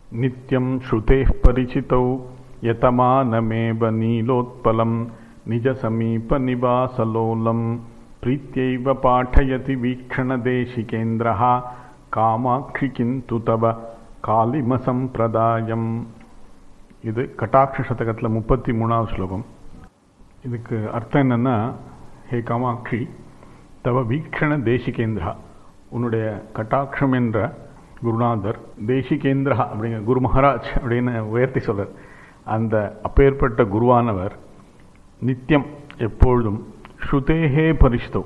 नित्यं श्रुतेः परिचितौ यतमानमेव नीलोत्पलं निजसमीपनिवासलोलं प्रीत्यैव पाठयति वीक्षणदेशिकेन्द्रः कामाक्षि किन्तु तव காலிமசம்பிரதாயம் இது கட்டாட்ச சதகத்தில் முப்பத்தி மூணாவது ஸ்லோகம் இதுக்கு அர்த்தம் என்னன்னா ஹே காமாட்சி தவ வீக்ஷண தேசிகேந்திரா உன்னுடைய கட்டாட்சம் என்ற குருநாதர் தேசிகேந்திரா அப்படிங்கிற குரு மகாராஜ் அப்படின்னு உயர்த்தி சொல்றார் அந்த அப்பேற்பட்ட குருவானவர் நித்தியம் எப்பொழுதும் ஸ்ருதேகே பரிசுத்தோ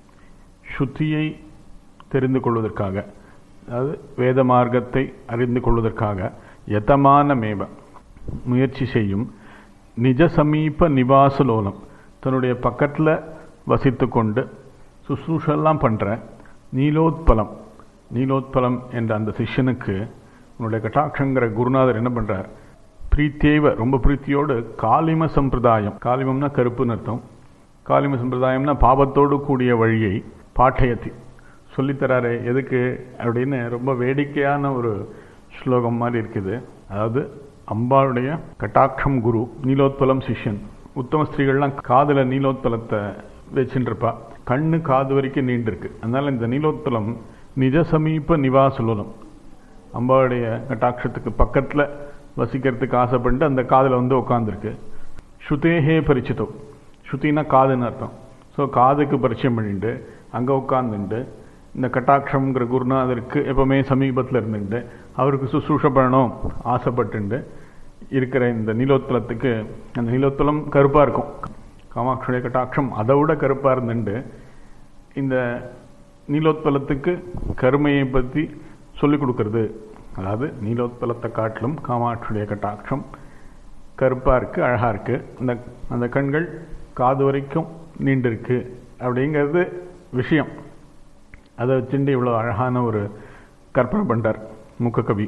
ஸ்ருதியை தெரிந்து கொள்வதற்காக அதாவது வேத மார்க்கத்தை அறிந்து கொள்வதற்காக யதமான மேவ முயற்சி செய்யும் நிஜ சமீப நிவாசலோலம் தன்னுடைய பக்கத்தில் வசித்து கொண்டு சுசுஷெல்லாம் பண்ணுற நீலோத்பலம் நீலோத்பலம் என்ற அந்த சிஷ்யனுக்கு உன்னுடைய கட்டாட்சங்கிற குருநாதர் என்ன பண்ணுறார் பிரீத்தியைவ ரொம்ப பிரீத்தியோடு காலிம சம்பிரதாயம் காலிமம்னா கருப்புன்னு அர்த்தம் காலிம சம்பிரதாயம்னா பாபத்தோடு கூடிய வழியை பாட்டயத்தி சொல்லித்தராரு எதுக்கு அப்படின்னு ரொம்ப வேடிக்கையான ஒரு ஸ்லோகம் மாதிரி இருக்குது அதாவது அம்பாளுடைய கட்டாட்சம் குரு நீலோத்பலம் சிஷ்யன் உத்தம ஸ்திரீகள்லாம் காதில் நீலோத்பலத்தை வச்சுருப்பா கண்ணு காது வரைக்கும் நீண்டிருக்கு அதனால இந்த நீலோத்பலம் நிஜ சமீப நிவாசுலம் அம்பாளுடைய கட்டாட்சத்துக்கு பக்கத்தில் வசிக்கிறதுக்கு ஆசைப்பட்டு அந்த காதில் வந்து உட்காந்துருக்கு ஸ்ருதேகே பரிச்சித்தம் ஸ்ருதினா காதுன்னு அர்த்தம் ஸோ காதுக்கு பரிச்சயம் பண்ணிட்டு அங்கே உட்காந்துட்டு இந்த கட்டாட்சம்ங்கிற குருநாதருக்கு எப்பவுமே சமீபத்தில் இருந்துட்டு அவருக்கு சுசூஷ பண்ணணும் ஆசைப்பட்டுண்டு இருக்கிற இந்த நீலோத்தலத்துக்கு அந்த நீலோத்தலம் கருப்பாக இருக்கும் காமாட்சியுடைய கட்டாட்சம் அதை விட கருப்பாக இருந்துட்டு இந்த நீலோத்பலத்துக்கு கருமையை பற்றி சொல்லிக் கொடுக்கறது அதாவது நீலோத்பலத்தை காட்டிலும் காமாட்சியுடைய கட்டாட்சம் கருப்பாக இருக்குது அழகாக இருக்குது அந்த அந்த கண்கள் காது வரைக்கும் நீண்டிருக்கு அப்படிங்கிறது விஷயம் அதை வச்சுட்டு இவ்வளோ அழகான ஒரு கற்பனை பண்ணிட்டார் முக்ககவி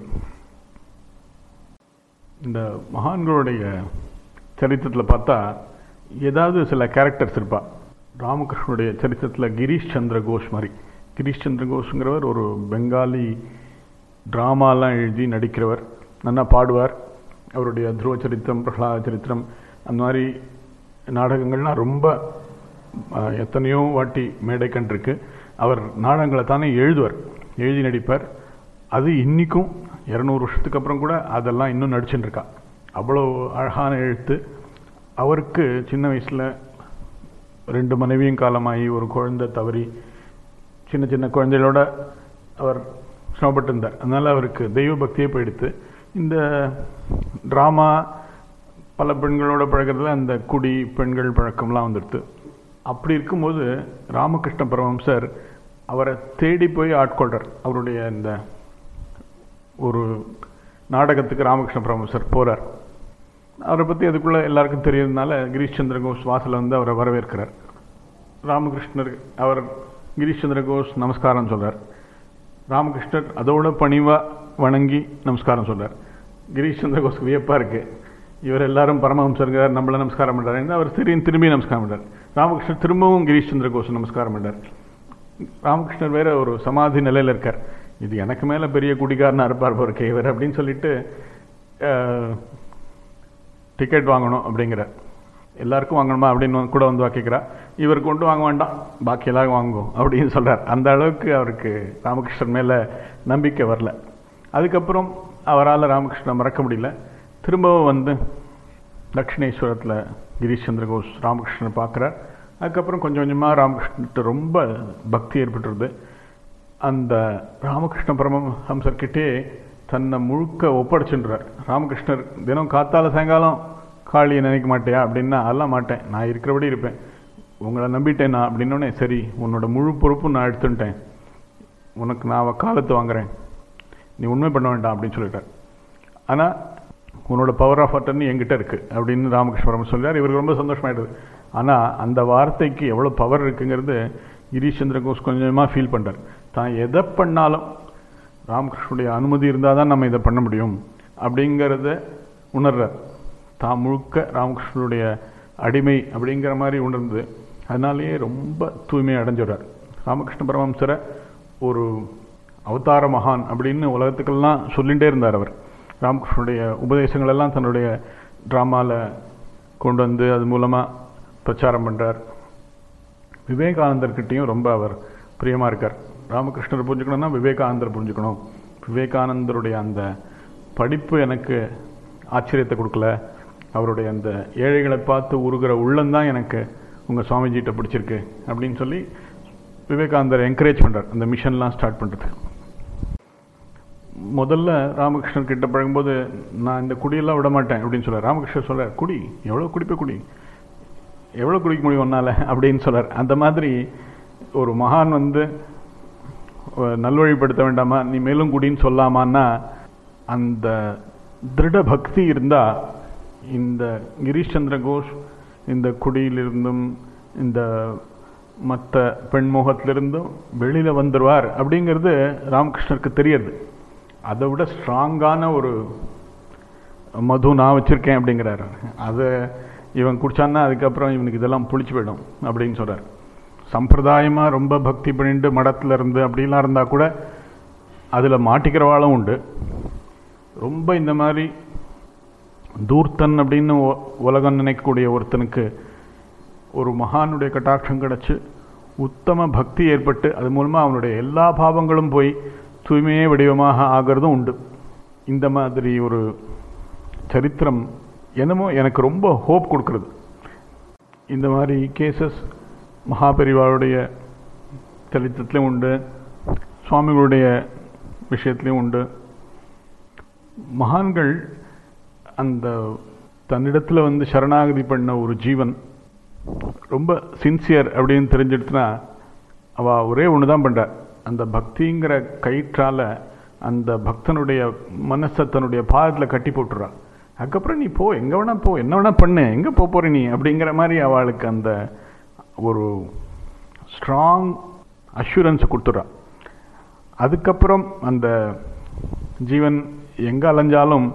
இந்த மகான்களுடைய சரித்திரத்தில் பார்த்தா ஏதாவது சில கேரக்டர்ஸ் இருப்பா ராமகிருஷ்ணனுடைய சரித்திரத்தில் கிரீஷ் சந்திர கோஷ் மாதிரி கிரீஷ் சந்திர கோஷ்ங்கிறவர் ஒரு பெங்காலி ட்ராமாலாம் எழுதி நடிக்கிறவர் நல்லா பாடுவார் அவருடைய துருவ சரித்திரம் பிரகலாத சரித்திரம் அந்த மாதிரி நாடகங்கள்லாம் ரொம்ப எத்தனையோ வாட்டி மேடை கண்டிருக்கு அவர் நாடகங்களை தானே எழுதுவார் எழுதி நடிப்பார் அது இன்றைக்கும் இரநூறு வருஷத்துக்கு அப்புறம் கூட அதெல்லாம் இன்னும் நடிச்சுட்டு இருக்கா அவ்வளோ அழகான எழுத்து அவருக்கு சின்ன வயசில் ரெண்டு மனைவியும் காலமாகி ஒரு குழந்தை தவறி சின்ன சின்ன குழந்தைகளோட அவர் சிரமப்பட்டு இருந்தார் அதனால் அவருக்கு தெய்வ பக்தியே போயிடுத்து இந்த ட்ராமா பல பெண்களோட பழகிறதுல அந்த குடி பெண்கள் பழக்கம்லாம் வந்துடுது அப்படி இருக்கும்போது ராமகிருஷ்ண பரமம்சர் அவரை தேடி போய் ஆட்கொள்றார் அவருடைய இந்த ஒரு நாடகத்துக்கு ராமகிருஷ்ண பரமம்சர் போகிறார் அவரை பற்றி அதுக்குள்ளே எல்லாருக்கும் தெரியறதுனால கிரீஷ் சந்திர கோஷ் வாசலில் வந்து அவரை வரவேற்கிறார் ராமகிருஷ்ணர் அவர் கிரீஷ் சந்திர கோஷ் நமஸ்காரம் சொல்கிறார் ராமகிருஷ்ணர் அதோட பணிவாக வணங்கி நமஸ்காரம் சொல்கிறார் கிரீஷ் சந்திர கோஷ்க்கு வியப்பாக இருக்குது இவர் எல்லாரும் பரமஹம்சருங்கிறார் நம்மள நமஸ்காரம் பண்ணுறாரு அவர் திரும்பி திரும்பி நமஸ்காரம் பண்ணுறார் ராமகிருஷ்ணர் திரும்பவும் கிரீஷ் சந்திர கோஷ் நமஸ்காரம் பண்ணார் ராமகிருஷ்ணர் வேற ஒரு சமாதி நிலையில் இருக்கார் இது எனக்கு மேலே பெரிய குடிகாரனா இருப்பார் ஒரு இவர் அப்படின்னு சொல்லிட்டு டிக்கெட் வாங்கணும் அப்படிங்கிற எல்லாருக்கும் வாங்கணுமா அப்படின்னு கூட வந்து கேட்குறா இவர் கொண்டு வாங்க வேண்டாம் பாக்கி எல்லாரும் வாங்குவோம் அப்படின்னு சொல்கிறார் அந்த அளவுக்கு அவருக்கு ராமகிருஷ்ணன் மேலே நம்பிக்கை வரல அதுக்கப்புறம் அவரால் ராமகிருஷ்ணன் மறக்க முடியல திரும்பவும் வந்து தட்சிணேஸ்வரத்தில் கிரீஷ் சந்திர கோஷ் ராமகிருஷ்ணன் பார்க்குறார் அதுக்கப்புறம் கொஞ்சம் கொஞ்சமாக ராமகிருஷ்ணன்ட்டு ரொம்ப பக்தி ஏற்பட்டுருது அந்த ராமகிருஷ்ண பரமஹம்சர்கிட்டே தன்னை முழுக்க ஒப்படைச்சுன்றார் ராமகிருஷ்ணர் தினம் காத்தால சாயங்காலம் காளியை நினைக்க மாட்டியா அப்படின்னா அதெல்லாம் மாட்டேன் நான் இருக்கிறபடி இருப்பேன் உங்களை நம்பிட்டேன் நான் அப்படின்னோடனே சரி உன்னோட முழு பொறுப்பும் நான் எடுத்துட்டேன் உனக்கு நான் வக்காலத்து வாங்குறேன் நீ உண்மை பண்ண வேண்டாம் அப்படின்னு சொல்லிட்டார் ஆனால் உன்னோட பவர் ஆஃப் அட்டர்னி என்கிட்ட இருக்குது அப்படின்னு ராமகிருஷ்ண பரம சொல்கிறார் இவருக்கு ரொம்ப சந்தோஷமாயிடுது ஆனால் அந்த வார்த்தைக்கு எவ்வளோ பவர் இருக்குங்கிறது கிரீஷ் சந்திர கோஷ் கொஞ்சமாக ஃபீல் பண்ணுறார் தான் எதை பண்ணாலும் ராமகிருஷ்ணனுடைய அனுமதி இருந்தால் தான் நம்ம இதை பண்ண முடியும் அப்படிங்கிறத உணர்றார் தான் முழுக்க ராமகிருஷ்ணனுடைய அடிமை அப்படிங்கிற மாதிரி உணர்ந்து அதனாலேயே ரொம்ப தூய்மை அடைஞ்சிடுறார் ராமகிருஷ்ண பரமஹம்சரை ஒரு அவதார மகான் அப்படின்னு உலகத்துக்கெல்லாம் சொல்லிகிட்டே இருந்தார் அவர் ராமகிருஷ்ணனுடைய உபதேசங்கள் எல்லாம் தன்னுடைய ட்ராமாவில் கொண்டு வந்து அது மூலமாக பிரச்சாரம் பண்ணுறார் விவேகானந்தர்கிட்டையும் ரொம்ப அவர் பிரியமாக இருக்கார் ராமகிருஷ்ணர் புரிஞ்சுக்கணும்னா விவேகானந்தர் புரிஞ்சுக்கணும் விவேகானந்தருடைய அந்த படிப்பு எனக்கு ஆச்சரியத்தை கொடுக்கல அவருடைய அந்த ஏழைகளை பார்த்து உருகிற உள்ளம்தான் எனக்கு உங்கள் சுவாமிஜிகிட்ட பிடிச்சிருக்கு அப்படின்னு சொல்லி விவேகானந்தர் என்கரேஜ் பண்ணுறார் அந்த மிஷன்லாம் ஸ்டார்ட் பண்ணுறது முதல்ல ராமகிருஷ்ணன் கிட்ட பழகும்போது நான் இந்த குடியெல்லாம் விட மாட்டேன் அப்படின்னு சொல்கிறார் ராமகிருஷ்ணர் சொல்கிறார் குடி எவ்வளோ குடிப்ப குடி எவ்வளோ குடிக்க முடியும் ஒன்றால் அப்படின்னு சொல்கிறார் அந்த மாதிரி ஒரு மகான் வந்து நல்வழிப்படுத்த வேண்டாமா நீ மேலும் குடின்னு சொல்லாமான்னா அந்த திருட பக்தி இருந்தால் இந்த கிரீஷ் சந்திர கோஷ் இந்த குடியிலிருந்தும் இந்த மற்ற பெண்முகத்திலிருந்தும் வெளியில் வந்துடுவார் அப்படிங்கிறது ராமகிருஷ்ணருக்கு தெரியுது அதை விட ஸ்ட்ராங்கான ஒரு மது நான் வச்சுருக்கேன் அப்படிங்கிறாரு அதை இவன் குடிச்சான்னா அதுக்கப்புறம் இவனுக்கு இதெல்லாம் புளிச்சு போயிடும் அப்படின்னு சொல்கிறார் சம்பிரதாயமாக ரொம்ப பக்தி பண்ணிட்டு மடத்தில் இருந்து அப்படிலாம் இருந்தால் கூட அதில் மாட்டிக்கிறவாளும் உண்டு ரொம்ப இந்த மாதிரி தூர்த்தன் அப்படின்னு உலகம் நினைக்கக்கூடிய ஒருத்தனுக்கு ஒரு மகானுடைய கட்டாட்சம் கிடச்சி உத்தம பக்தி ஏற்பட்டு அது மூலமாக அவனுடைய எல்லா பாவங்களும் போய் தூய்மையே வடிவமாக ஆகிறதும் உண்டு இந்த மாதிரி ஒரு சரித்திரம் என்னமோ எனக்கு ரொம்ப ஹோப் கொடுக்குறது இந்த மாதிரி கேசஸ் மகாபரிவாருடைய சரித்திரத்துலேயும் உண்டு சுவாமிகளுடைய விஷயத்துலேயும் உண்டு மகான்கள் அந்த தன்னிடத்தில் வந்து சரணாகதி பண்ண ஒரு ஜீவன் ரொம்ப சின்சியர் அப்படின்னு தெரிஞ்சிடுத்துனா அவள் ஒரே ஒன்று தான் பண்ணுற அந்த பக்திங்கிற கயிற்றால் அந்த பக்தனுடைய மனசை தன்னுடைய பாதத்தில் கட்டி போட்டுறா அதுக்கப்புறம் நீ போ எங்கே வேணா போ என்ன வேணா பண்ணு எங்கே போக போகிற நீ அப்படிங்கிற மாதிரி அவளுக்கு அந்த ஒரு ஸ்ட்ராங் அஷூரன்ஸை கொடுத்துட்றா அதுக்கப்புறம் அந்த ஜீவன் எங்கே அலைஞ்சாலும்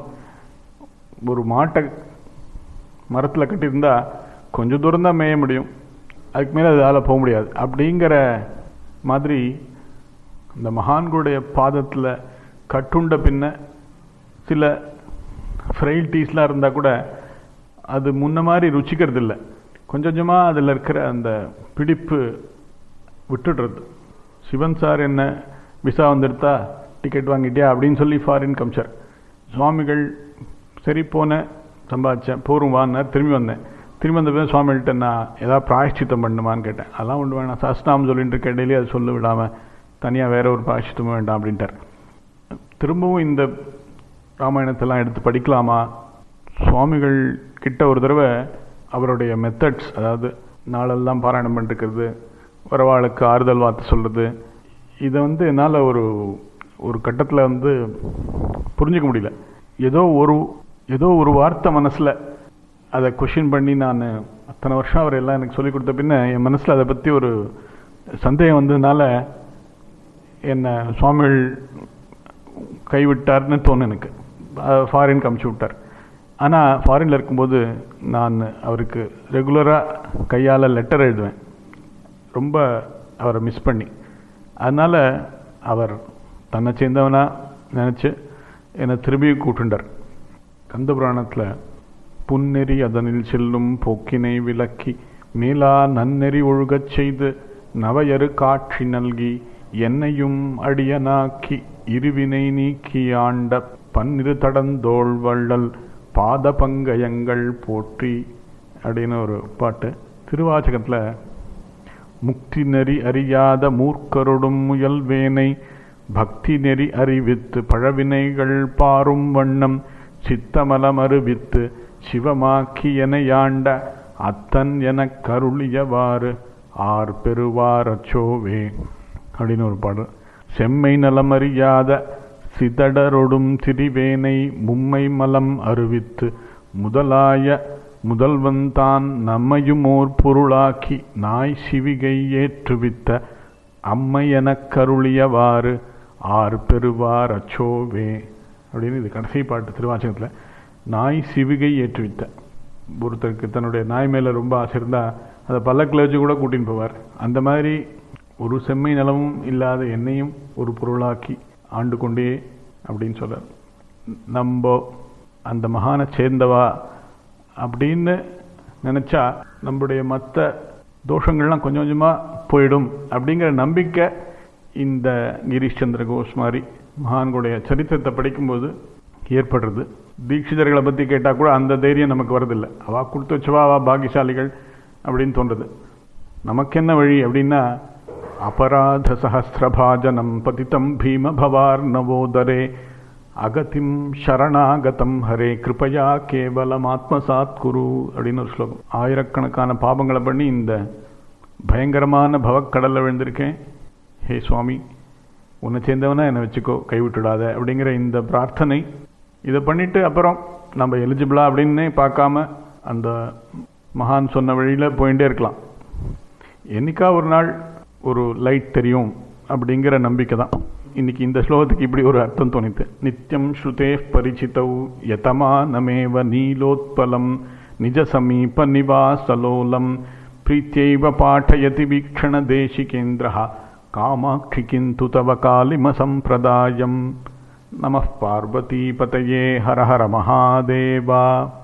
ஒரு மாட்டை மரத்தில் கட்டியிருந்தா கொஞ்சம் தூரம் தான் மேய முடியும் அதுக்கு மேலே அதால் போக முடியாது அப்படிங்கிற மாதிரி இந்த மகான்களுடைய பாதத்தில் கட்டுண்ட பின்ன சில ஃப்ரைல்டீஸ்லாம் இருந்தால் கூட அது முன்ன மாதிரி ருச்சிக்கிறது இல்லை கொஞ்சம் கொஞ்சமாக அதில் இருக்கிற அந்த பிடிப்பு விட்டுடுறது சிவன் சார் என்ன விசா வந்துடுத்தா டிக்கெட் வாங்கிட்டியா அப்படின்னு சொல்லி ஃபாரின் கம்ச்சர் சுவாமிகள் சரி போனேன் சம்பாதிச்சேன் போரும் வான்னார் திரும்பி வந்தேன் திரும்பி வந்த பிறகு சுவாமிகிட்ட நான் ஏதாவது பிராயஷ்சித்தம் பண்ணுமான்னு கேட்டேன் அதெல்லாம் ஒன்று வேணாம் சஸ்நாமம் சொல்லிட்டு இருக்க இடையிலே அதை சொல்ல விடாமல் தனியாக வேற ஒரு பிராயஷ்சித்தமும் வேண்டாம் அப்படின்ட்டார் திரும்பவும் இந்த ராமாயணத்தெல்லாம் எடுத்து படிக்கலாமா சுவாமிகள் கிட்ட ஒரு தடவை அவருடைய மெத்தட்ஸ் அதாவது நாளெல்லாம் பாராயணம் பண்ணிருக்கிறது வரவாளுக்கு ஆறுதல் வார்த்தை சொல்கிறது இதை வந்து என்னால் ஒரு ஒரு கட்டத்தில் வந்து புரிஞ்சிக்க முடியல ஏதோ ஒரு ஏதோ ஒரு வார்த்தை மனசில் அதை கொஷின் பண்ணி நான் அத்தனை வருஷம் அவர் எல்லாம் எனக்கு சொல்லிக் கொடுத்த பின்ன என் மனசில் அதை பற்றி ஒரு சந்தேகம் வந்ததுனால என்னை சுவாமிகள் கைவிட்டார்னு தோணும் எனக்கு ஃபாரின் காமிச்சு விட்டார் ஆனால் ஃபாரினில் இருக்கும்போது நான் அவருக்கு ரெகுலராக கையால் லெட்டர் எழுதுவேன் ரொம்ப அவரை மிஸ் பண்ணி அதனால் அவர் தன்னை சேர்ந்தவனாக நினச்சி என்னை திரும்பி கூட்டுண்டார் கந்த புராணத்தில் புன்னெறி அதனில் செல்லும் போக்கினை விலக்கி மேலா நன்னெறி ஒழுகச் செய்து நவையறு காட்சி நல்கி என்னையும் அடியனாக்கி இருவினை நீக்கி ஆண்ட பன்னிரு தடந்தோள் வள்ளல் பாத பங்கயங்கள் போற்றி அப்படின்னு ஒரு பாட்டு திருவாச்சகத்தில் முக்தி நெறி அறியாத மூர்க்கருடும் முயல்வேனை பக்தி நெறி அறிவித்து பழவினைகள் பாரும் வண்ணம் சித்தமலம் அறிவித்து சிவமாக்கி எனையாண்ட அத்தன் எனக் கருளியவாறு ஆர் பெறுவாரச்சோவே அப்படின்னு ஒரு பாடல் செம்மை நலம் அறியாத சிதடரொடும் திரிவேனை மும்மை மலம் அறிவித்து முதலாய முதல்வன்தான் நம்மையும் ஓர் பொருளாக்கி நாய் சிவிகை ஏற்றுவித்த அம்மை எனக் கருளியவாறு ஆர் பெறுவார் அச்சோவே அப்படின்னு இது கடைசி பாட்டு திருவாச்சகத்தில் நாய் சிவிகை ஏற்றுவித்த ஒருத்தருக்கு தன்னுடைய நாய் மேலே ரொம்ப ஆசை இருந்தால் அதை பல்லக்கில் வச்சு கூட கூட்டின்னு போவார் அந்த மாதிரி ஒரு செம்மை நலமும் இல்லாத என்னையும் ஒரு பொருளாக்கி ஆண்டு கொண்டே அப்படின்னு சொல்கிறார் நம்ம அந்த மகானை சேர்ந்தவா அப்படின்னு நினச்சா நம்முடைய மற்ற தோஷங்கள்லாம் கொஞ்சம் கொஞ்சமாக போயிடும் அப்படிங்கிற நம்பிக்கை இந்த கிரீஷ் சந்திர கோஷ் மாதிரி மகான்களுடைய சரித்திரத்தை படிக்கும்போது ஏற்படுறது தீட்சிதர்களை பற்றி கேட்டால் கூட அந்த தைரியம் நமக்கு வரதில்லை அவள் கொடுத்து வச்சவா அவள் பாகியசாலிகள் அப்படின்னு தோன்றுது நமக்கு என்ன வழி அப்படின்னா அபராத சஹசிரபாஜனம் பதித்தம் பீம பவார் நவோதரே அகதிம் சரணாகதம் ஹரே கிருபையா கேவலம் ஆத்மசாத் குரு அப்படின்னு ஒரு ஸ்லோகம் ஆயிரக்கணக்கான பாபங்களை பண்ணி இந்த பயங்கரமான பவக்கடலில் விழுந்திருக்கேன் ஹே சுவாமி உன்னை சேர்ந்தவனா என்னை வச்சுக்கோ கைவிட்டுடாத அப்படிங்கிற இந்த பிரார்த்தனை இதை பண்ணிட்டு அப்புறம் நம்ம எலிஜிபிளா அப்படின்னு பார்க்காம அந்த மகான் சொன்ன வழியில் போயிட்டே இருக்கலாம் என்னைக்கா ஒரு நாள் ஒரு லைட் தெரியும் அப்படிங்கிற நம்பிக்கை தான் இன்னைக்கு இந்த ஸ்லோகத்துக்கு இப்படி ஒரு அர்த்தம் தோணித்து நித்தியம் ஸ்ருதே பரிச்சிதௌ யதமா நமேவ நீலோத்பலம் நிஜ சமீப நிவாசலோலம் பிரீத்தியைவ பாठयति வீக்ஷண தேசிகேந்திரः காமாட்சி கிந்து தவ காலிம சம்பிரதாயம் நமः பார்வதீபதயே ஹர ஹர மகாதேவா